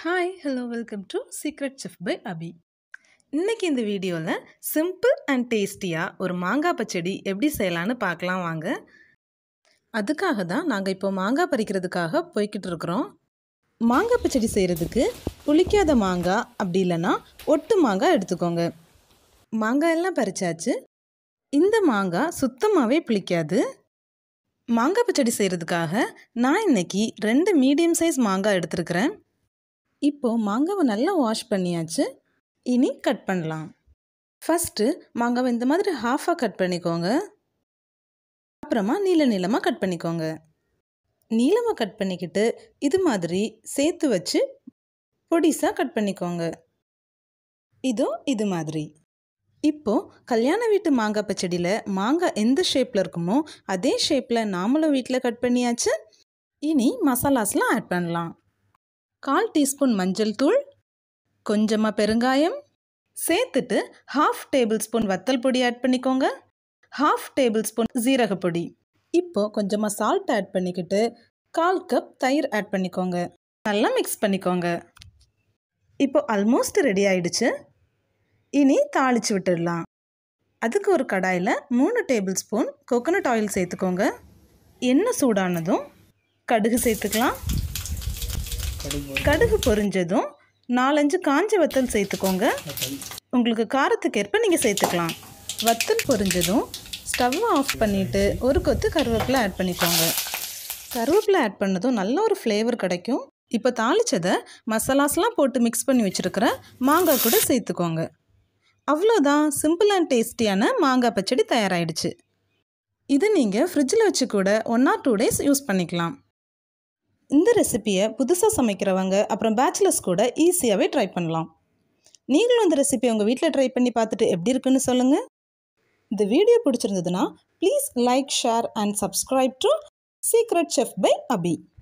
hi hello welcome to secret chef by Abhi இன்னைக்கு இந்த வீடியோவில் சிம்பிள் அண்ட் டேஸ்டியாக ஒரு மாங்காய் பச்சடி எப்படி செய்யலான்னு பார்க்கலாம் வாங்க அதுக்காக தான் நாங்கள் இப்போ மாங்காய் பறிக்கிறதுக்காக போய்கிட்டு இருக்கிறோம் மாங்காய் பச்சடி செய்கிறதுக்கு புளிக்காத மாங்காய் அப்படி இல்லைன்னா ஒட்டு மாங்காய் எடுத்துக்கோங்க மாங்காய் எல்லாம் பறிச்சாச்சு இந்த மாங்காய் சுத்தமாகவே புளிக்காது மாங்காய் பச்சடி செய்கிறதுக்காக நான் இன்னைக்கு ரெண்டு மீடியம் சைஸ் மாங்காய் எடுத்திருக்கிறேன் இப்போது மாங்காவை நல்லா வாஷ் பண்ணியாச்சு இனி கட் பண்ணலாம் ஃபஸ்ட்டு மாங்காவை இந்த மாதிரி ஹாஃபாக கட் பண்ணிக்கோங்க அப்புறமா நீள நீளமாக கட் பண்ணிக்கோங்க நீளமாக கட் பண்ணிக்கிட்டு இது மாதிரி சேர்த்து வச்சு பொடிசாக கட் பண்ணிக்கோங்க இதோ இது மாதிரி இப்போது கல்யாண வீட்டு மாங்காய் பச்சடியில் மாங்காய் எந்த ஷேப்பில் இருக்குமோ அதே ஷேப்பில் நாமளும் வீட்டில் கட் பண்ணியாச்சு இனி மசாலாஸ்லாம் ஆட் பண்ணலாம் கால் டீஸ்பூன் மஞ்சள் தூள் கொஞ்சமாக பெருங்காயம் சேர்த்துட்டு ஹாஃப் டேபிள் ஸ்பூன் வத்தல் பொடி ஆட் பண்ணிக்கோங்க ஹாஃப் டேபிள் ஸ்பூன் ஜீரக பொடி இப்போது கொஞ்சமாக சால்ட் ஆட் பண்ணிக்கிட்டு கால் கப் தயிர் ஆட் பண்ணிக்கோங்க நல்லா மிக்ஸ் பண்ணிக்கோங்க இப்போ ஆல்மோஸ்ட் ரெடி ஆயிடுச்சு இனி தாளித்து விட்டுடலாம் அதுக்கு ஒரு கடாயில் மூணு டேபிள் ஸ்பூன் கோகோனட் ஆயில் சேர்த்துக்கோங்க எண்ணெய் சூடானதும் கடுகு சேர்த்துக்கலாம் கடுகு பொரிஞ்சதும் நாலஞ்சு காஞ்ச வத்தல் சேர்த்துக்கோங்க உங்களுக்கு காரத்துக்கு ஏற்ப நீங்கள் சேர்த்துக்கலாம் வத்தல் பொரிஞ்சதும் ஸ்டவ்வை ஆஃப் பண்ணிவிட்டு ஒரு கொத்து கருவேப்பிலை ஆட் பண்ணிக்கோங்க கருவேப்பிலை ஆட் பண்ணதும் நல்ல ஒரு ஃப்ளேவர் கிடைக்கும் இப்போ தாளித்ததை மசாலாஸ்லாம் போட்டு மிக்ஸ் பண்ணி வச்சுருக்கிற மாங்காய் கூட சேர்த்துக்கோங்க அவ்வளோதான் சிம்பிள் அண்ட் டேஸ்டியான மாங்காய் பச்சடி தயாராகிடுச்சு இது நீங்கள் ஃப்ரிட்ஜில் வச்சு கூட one or two days use பண்ணிக்கலாம் இந்த ரெசிப்பியை புதுசாக சமைக்கிறவங்க அப்புறம் பேச்சுலர்ஸ் கூட ஈஸியாகவே ட்ரை பண்ணலாம் நீங்களும் இந்த ரெசிபியை உங்கள் வீட்டில் ட்ரை பண்ணி பார்த்துட்டு எப்படி இருக்குன்னு சொல்லுங்கள் இந்த வீடியோ பிடிச்சிருந்ததுன்னா please like share and subscribe to secret chef by Abhi